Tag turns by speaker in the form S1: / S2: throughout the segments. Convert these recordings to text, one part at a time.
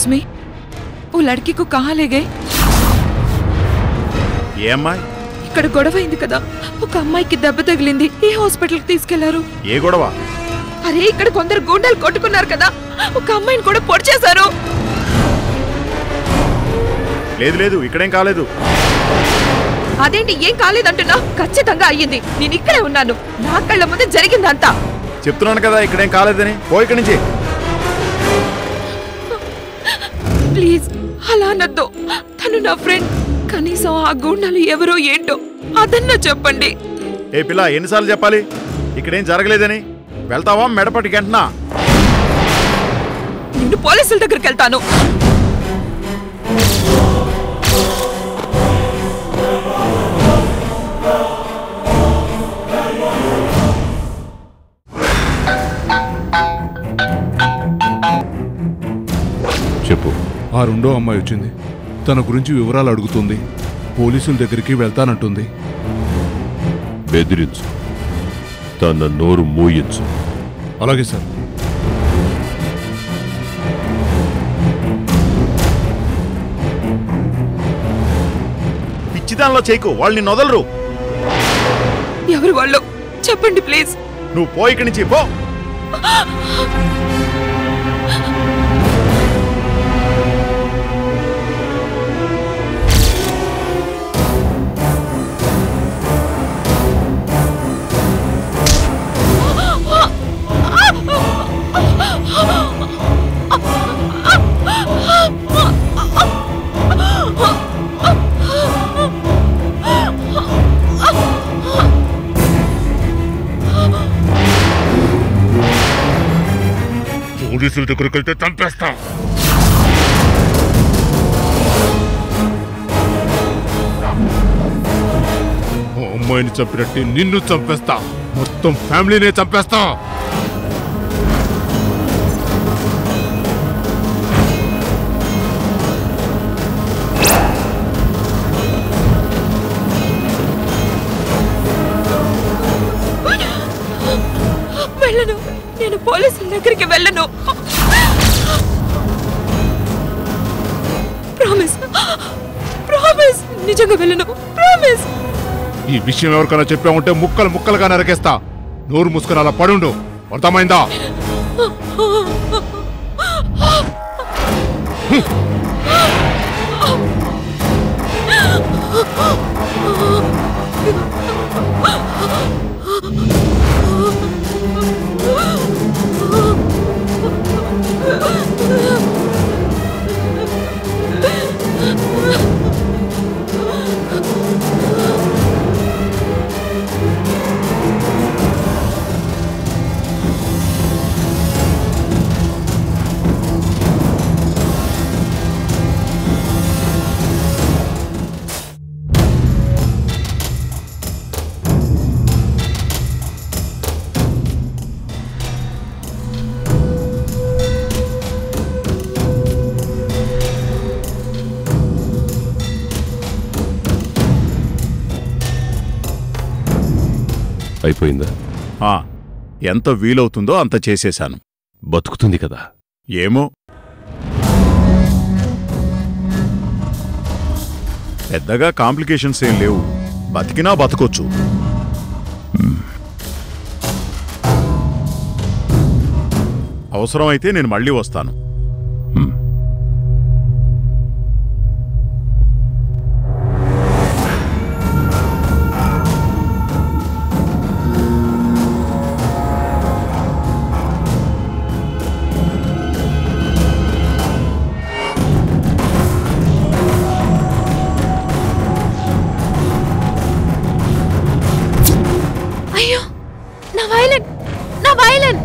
S1: మీ ఓ లड़की కహా లే గए
S2: ఏ అమ్మాయి
S1: ఇక్కడ గొడవ అయింది కదా ఒక అమ్మాయికి దెబ్బ తగిలింది ఏ హాస్పిటల్ కి తీసుకెళ్లారు
S2: ఏ గొడవ
S1: అరే ఇక్కడ కొందరు గుండెలు కొట్టుకున్నారు కదా ఒక అమ్మాయిని కూడా పొడి చేశారు
S2: లేదు లేదు ఇక్కడేం కాలేదు
S1: అదేంటి ఏం కాలేదంటున్నా ఖచ్చితంగా అయ్యింది నేను ఇక్కడే ఉన్నాను నా కళ్ళ ముందు జరిగిందంతా
S2: చెప్తున్నాను కదా ఇక్కడేం కాలేదని పో ఇక్కడి నుంచి
S1: ప్లీజ్ అలా అనొద్దు తను నా ఫ్రెండ్ కనీసం ఆ గుండాలు ఎవరో ఏంటో అదన్నా చెప్పండి
S2: ఏ పిల్ల ఎన్నిసార్లు చెప్పాలి ఇక్కడేం జరగలేదని వెళ్తావా మెడపట్టి గంటనా
S1: నేను పోలీసుల దగ్గరికి వెళ్తాను
S3: చెప్పు
S4: ఆ రెండో అమ్మాయి వచ్చింది తన గురించి వివరాలు అడుగుతుంది పోలీసుల దగ్గరికి వెళ్తానంటుంది
S3: బెదిరించు తన నోరు మూయించు
S4: అలాగే సార్
S2: పిచ్చిదానిలో చేయకు వాళ్ళని నొదలరు
S1: ఎవరు వాళ్ళు చెప్పండి ప్లీజ్
S2: నువ్వు పో ఇక్కడి నుంచి పో
S3: పోలీసుల దగ్గరికి వెళ్తే చంపేస్తా
S4: ఓ అమ్మాయిని చంపినట్టు నిన్ను చంపేస్తా మొత్తం ఫ్యామిలీనే చంపేస్తా
S1: వెళ్ళను నేను పోలీసుల దగ్గరికి వెళ్ళను ప్రామిస్ ప్రామిస్ నిజంగా వెళ్ళను ప్రామిస్
S4: ఈ విషయం ఎవరికైనా చెప్పామంటే ముక్కలు ముక్కలుగా నరకేస్తా నోరు మూసుకొని అలా పడుండు అర్థమైందా
S3: అయిపోయిందా
S2: ఆ, ఎంత వీలవుతుందో అంత చేసేశాను
S3: బతుకుతుంది కదా
S2: ఏమో పెద్దగా కాంప్లికేషన్స్ ఏం లేవు బతికినా బతకొచ్చు అవసరమైతే నేను మళ్ళీ వస్తాను
S1: అయ్యో నా వైలెన్ నా వైలెన్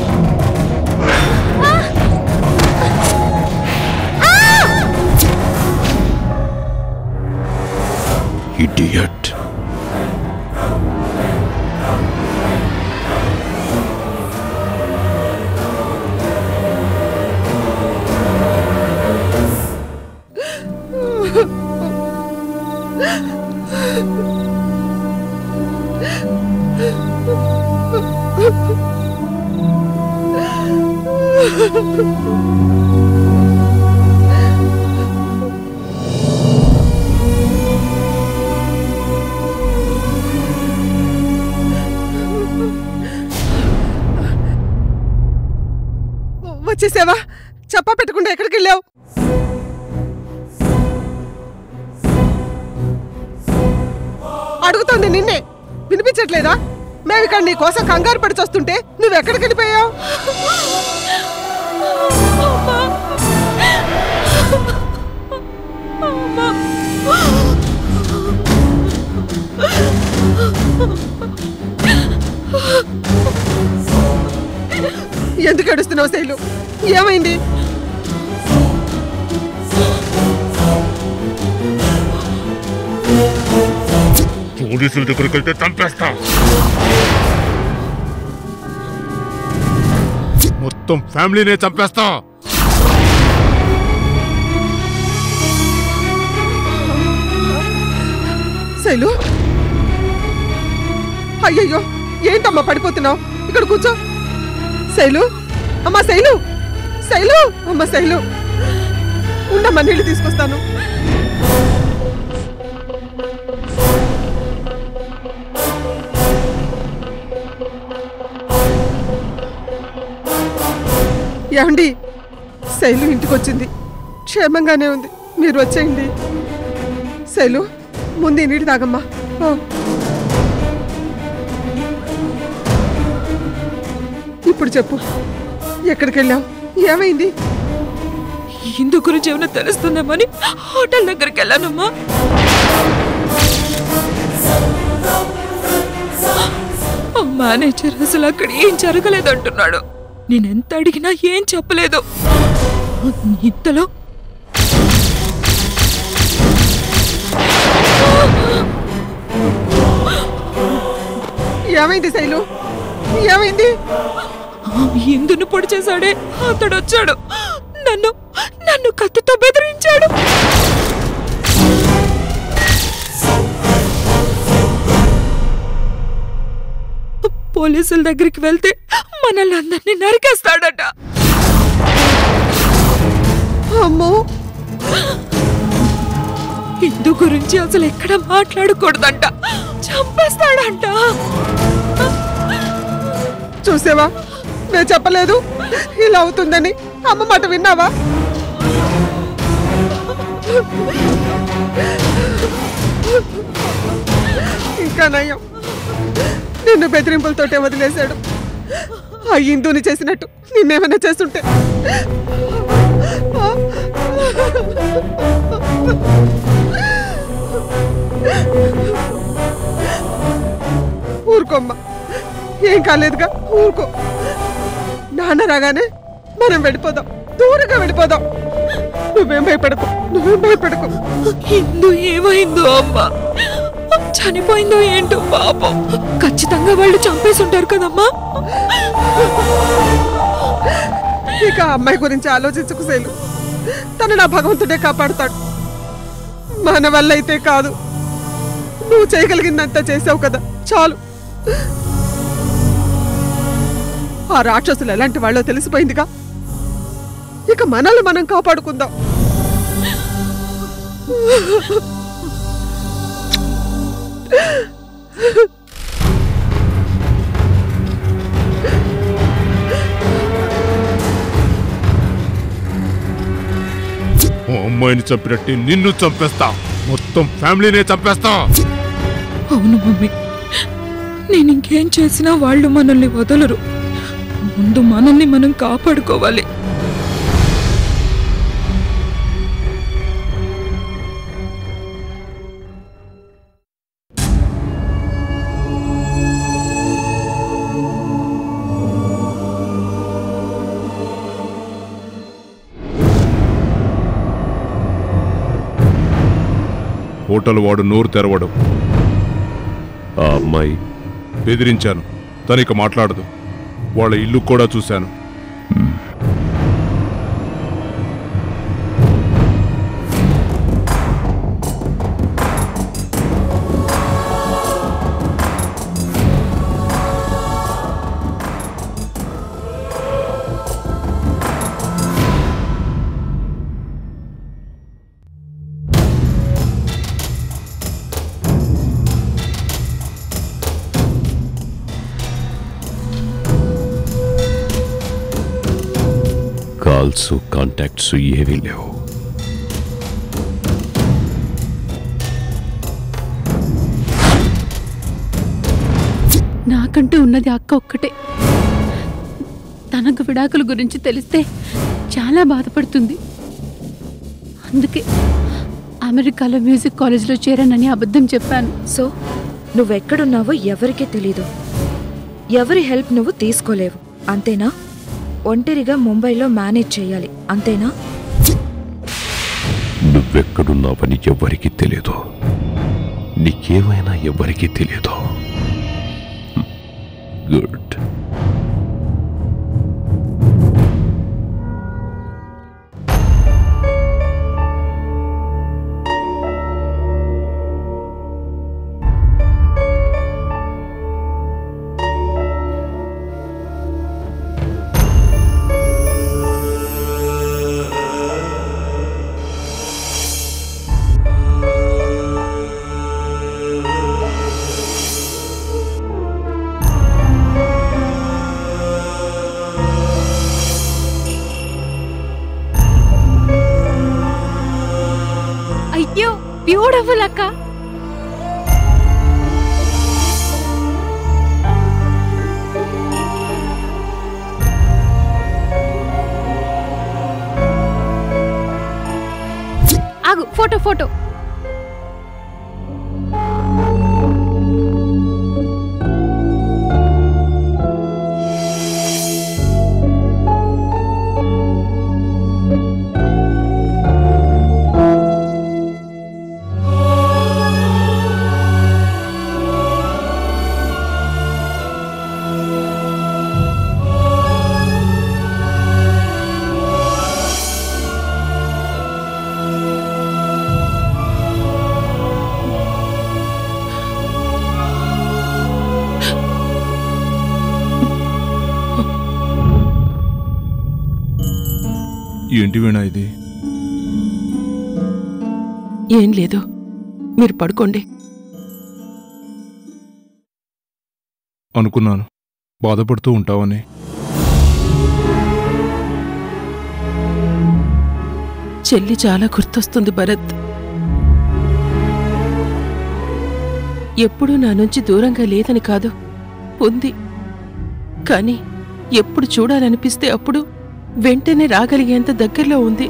S3: ఇడియట్
S5: వచ్చేసావా చెప్పా పెట్టకుండా ఎక్కడికి వెళ్ళావు అడుగుతోంది నిన్నే వినిపించట్లేదా మేము ఇక్కడ నీ కోసం కంగారు పడి చూస్తుంటే నువ్వు ఎక్కడికి వెళ్ళిపోయావు ఎందుకు ఏడుస్తున్నావు శైలు ఏమైంది
S3: పోలీసుల దగ్గరికి వెళ్తే చంపేస్తా
S4: మొత్తం ఫ్యామిలీనే చంపేస్తా
S5: శైలు అయ్యయ్యో ఏంటమ్మా పడిపోతున్నావు ఇక్కడ కూర్చో శైలు అమ్మా శైలు శైలు అమ్మ శైలు ఉండమ్మా నీళ్ళు తీసుకొస్తాను ఏమండి శైలు ఇంటికి వచ్చింది క్షేమంగానే ఉంది మీరు వచ్చేయండి శైలు ముందు ఈ నీళ్ళు తాగమ్మా ఓ. ఇప్పుడు చెప్పు ఎక్కడికి వెళ్ళావు ఏమైంది
S1: ఇందు గురించి ఏమైనా తెలుస్తుందేమని హోటల్ దగ్గరికి వెళ్ళానమ్మా ఆ మేనేజర్ అసలు అక్కడ ఏం జరగలేదంటున్నాడు నేనెంత అడిగినా ఏం చెప్పలేదు ఇంతలో
S5: ఏమైంది శైలు ఏమైంది
S1: ఆ ఇందును పొడి చేశాడే అతడు వచ్చాడు నన్ను నన్ను కత్తితో బెదిరించాడు పోలీసుల దగ్గరికి వెళ్తే మనల్ని అందరినీ నరికేస్తాడట
S5: అమ్మో
S1: హిందూ గురించి అసలు ఎక్కడ మాట్లాడకూడదంట చంపేస్తాడంట
S5: చూసావా నేను చెప్పలేదు ఇలా అవుతుందని అమ్మ మాట విన్నావా ఇంకా నయం నిన్ను బెదిరింపులతోటే వదిలేశాడు ఆ హిందూని చేసినట్టు నిన్నేమైనా చేస్తుంటే ఊరుకోమ్మా ఏం కాలేదుగా ఊరుకో నాన్న రాగానే మనం వెళ్ళిపోదాం దూరంగా వెళ్ళిపోదాం నువ్వేం భయపడకు నువ్వేం భయపడకు
S1: హిందూ ఏమైందో అమ్మా చనిపోయిందో ఏంటో పాపం ఖచ్చితంగా వాళ్ళు చంపేసి ఉంటారు కదమ్మా
S5: ఇక ఆ అమ్మాయి గురించి ఆలోచించుకు శైలు తను నా భగవంతుడే కాపాడుతాడు మన వల్ల అయితే కాదు నువ్వు చేయగలిగిందంతా చేసావు కదా చాలు ఆ రాక్షసులు ఎలాంటి వాళ్ళో తెలిసిపోయిందిగా ఇక మనల్ని మనం కాపాడుకుందాం
S4: ఓ అమ్మాయిని చంపినట్టు నిన్ను చంపేస్తా మొత్తం ఫ్యామిలీనే చంపేస్తా
S1: అవును మమ్మీ నేను ఇంకేం చేసినా వాళ్ళు మనల్ని వదలరు ముందు మనల్ని మనం కాపాడుకోవాలి
S4: హోటల్ వాడు నోరు తెరవడు
S3: ఆ అమ్మాయి
S4: బెదిరించాను తనిక మాట్లాడదు వాళ్ళ ఇల్లు కూడా చూశాను
S3: కాల్స్ కాంటాక్ట్స్ ఏమీ లేవు
S6: నాకంటూ ఉన్నది అక్క ఒక్కటే తనకు విడాకుల గురించి తెలిస్తే చాలా బాధపడుతుంది అందుకే అమెరికాలో మ్యూజిక్ కాలేజ్లో చేరానని అబద్ధం చెప్పాను
S7: సో నువ్వెక్కడున్నావో ఎవరికీ తెలీదు ఎవరి హెల్ప్ నువ్వు తీసుకోలేవు అంతేనా ఒంటరిగా ముంబైలో మేనేజ్ చేయాలి అంతేనా
S3: నువ్వెక్కడున్నావని ఎవ్వరికీ తెలియదు నీకేమైనా ఎవ్వరికీ తెలియదు గుడ్
S6: అయ్యో బ్యూటిఫుల్ అక్క ఆగు ఫోటో ఫోటో
S4: ఏంటి వీణా ఇది
S1: ఏం లేదు మీరు పడుకోండి
S4: అనుకున్నాను బాధపడుతూ ఉంటావని
S1: చెల్లి చాలా గుర్తొస్తుంది భరత్ ఎప్పుడూ నా నుంచి దూరంగా లేదని కాదు ఉంది కానీ ఎప్పుడు చూడాలనిపిస్తే అప్పుడు వెంటనే రాగలిగేంత దగ్గరలో ఉంది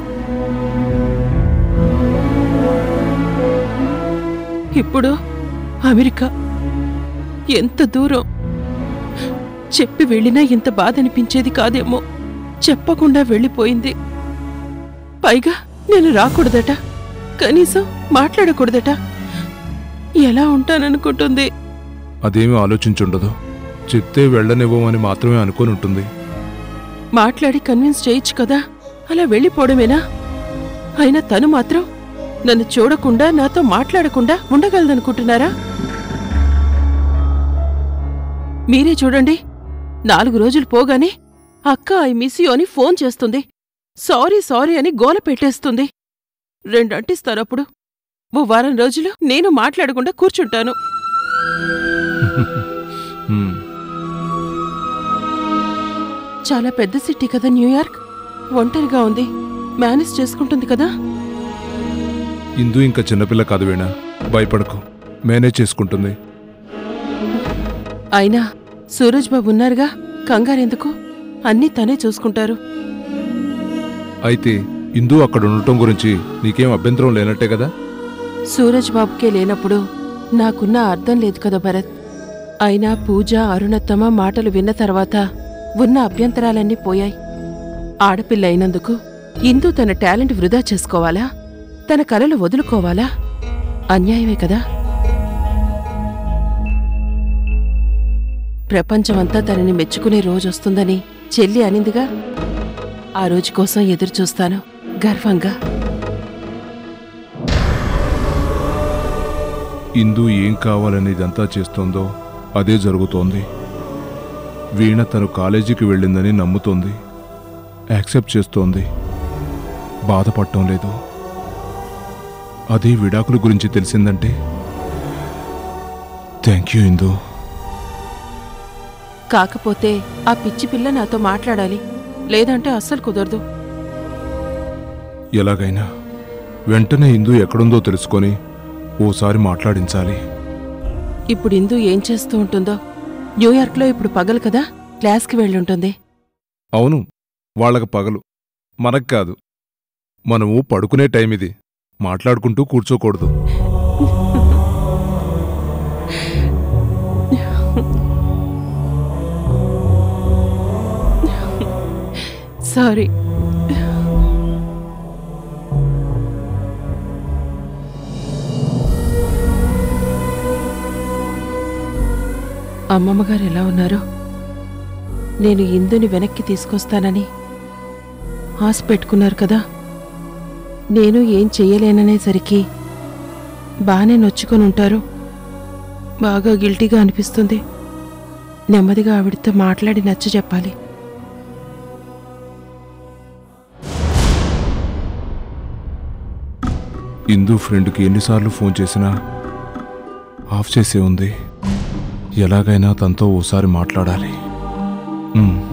S1: ఇప్పుడు అమెరికా ఎంత దూరం చెప్పి వెళ్ళినా ఇంత బాధ అనిపించేది కాదేమో చెప్పకుండా వెళ్ళిపోయింది పైగా నేను రాకూడదట కనీసం మాట్లాడకూడదట ఎలా ఉంటాననుకుంటుంది
S4: అదేమీ ఆలోచించుండదు చెప్తే వెళ్ళనివ్వమని మాత్రమే అనుకొని ఉంటుంది
S1: మాట్లాడి కన్విన్స్ చేయొచ్చు కదా అలా వెళ్ళిపోవడమేనా అయినా తను మాత్రం నన్ను చూడకుండా నాతో మాట్లాడకుండా ఉండగలదనుకుంటున్నారా మీరే చూడండి నాలుగు రోజులు పోగానే అక్క ఐ మిస్ యూ అని ఫోన్ చేస్తుంది సారీ సారీ అని గోల పెట్టేస్తుంది రెండంటిస్తారప్పుడు ఓ వారం రోజులు నేను మాట్లాడకుండా కూర్చుంటాను
S4: హ్మ్.
S1: చాలా పెద్ద సిటీ కదా న్యూయార్క్ ఒంటరిగా ఉంది మేనేజ్ చేసుకుంటుంది కదా
S4: ఇందు ఇంకా చిన్నపిల్ల కాదు వీణా భయపడకు మేనేజ్ చేసుకుంటుంది
S1: అయినా సూరజ్ బాబు ఉన్నారుగా కంగారెందుకు అన్నీ తనే చూసుకుంటారు
S4: అయితే ఇందు అక్కడ ఉండటం గురించి నీకేం అభ్యంతరం లేనట్టే కదా
S1: సూరజ్ బాబుకే లేనప్పుడు నాకున్న అర్థం లేదు కదా భరత్ అయినా పూజ అరుణత్తమ మాటలు విన్న తర్వాత ఉన్న అభ్యంతరాలన్నీ పోయాయి ఆడపిల్ల అయినందుకు ఇందు తన టాలెంట్ వృధా చేసుకోవాలా తన కలలు వదులుకోవాలా అన్యాయమే కదా ప్రపంచమంతా తనని మెచ్చుకునే రోజొస్తుందని చెల్లి అనిందిగా ఆ రోజు కోసం ఎదురుచూస్తాను గర్వంగా
S4: ఇందు ఏం కావాలని ఇదంతా చేస్తోందో అదే జరుగుతోంది వీణ తను కాలేజీకి వెళ్ళిందని నమ్ముతోంది యాక్సెప్ట్ చేస్తోంది బాధపడటం లేదు అదే విడాకుల గురించి తెలిసిందంటే థ్యాంక్ యూ ఇందు
S1: కాకపోతే ఆ పిచ్చి పిల్ల నాతో మాట్లాడాలి లేదంటే అస్సలు కుదరదు
S4: ఎలాగైనా వెంటనే ఇందు ఎక్కడుందో తెలుసుకొని ఓసారి మాట్లాడించాలి
S1: ఇప్పుడు ఇందు ఏం చేస్తూ ఉంటుందో న్యూయార్క్లో ఇప్పుడు పగలు కదా క్లాస్కి వెళ్ళుంటుంది
S4: అవును వాళ్ళకి పగలు మనకు కాదు మనము పడుకునే టైం ఇది మాట్లాడుకుంటూ కూర్చోకూడదు
S1: సారీ అమ్మమ్మ గారు ఎలా ఉన్నారు నేను ఇందుని వెనక్కి తీసుకొస్తానని ఆశ పెట్టుకున్నారు కదా నేను ఏం చెయ్యలేననేసరికి బాగానే నొచ్చుకొని ఉంటారు బాగా గిల్టీగా అనిపిస్తుంది నెమ్మదిగా ఆవిడతో మాట్లాడి నచ్చ చెప్పాలి
S4: ఇందు ఫ్రెండ్కి ఎన్నిసార్లు ఫోన్ చేసినా ఆఫ్ చేసే ఉంది ఎలాగైనా తనతో ఓసారి మాట్లాడాలి ఉమ్.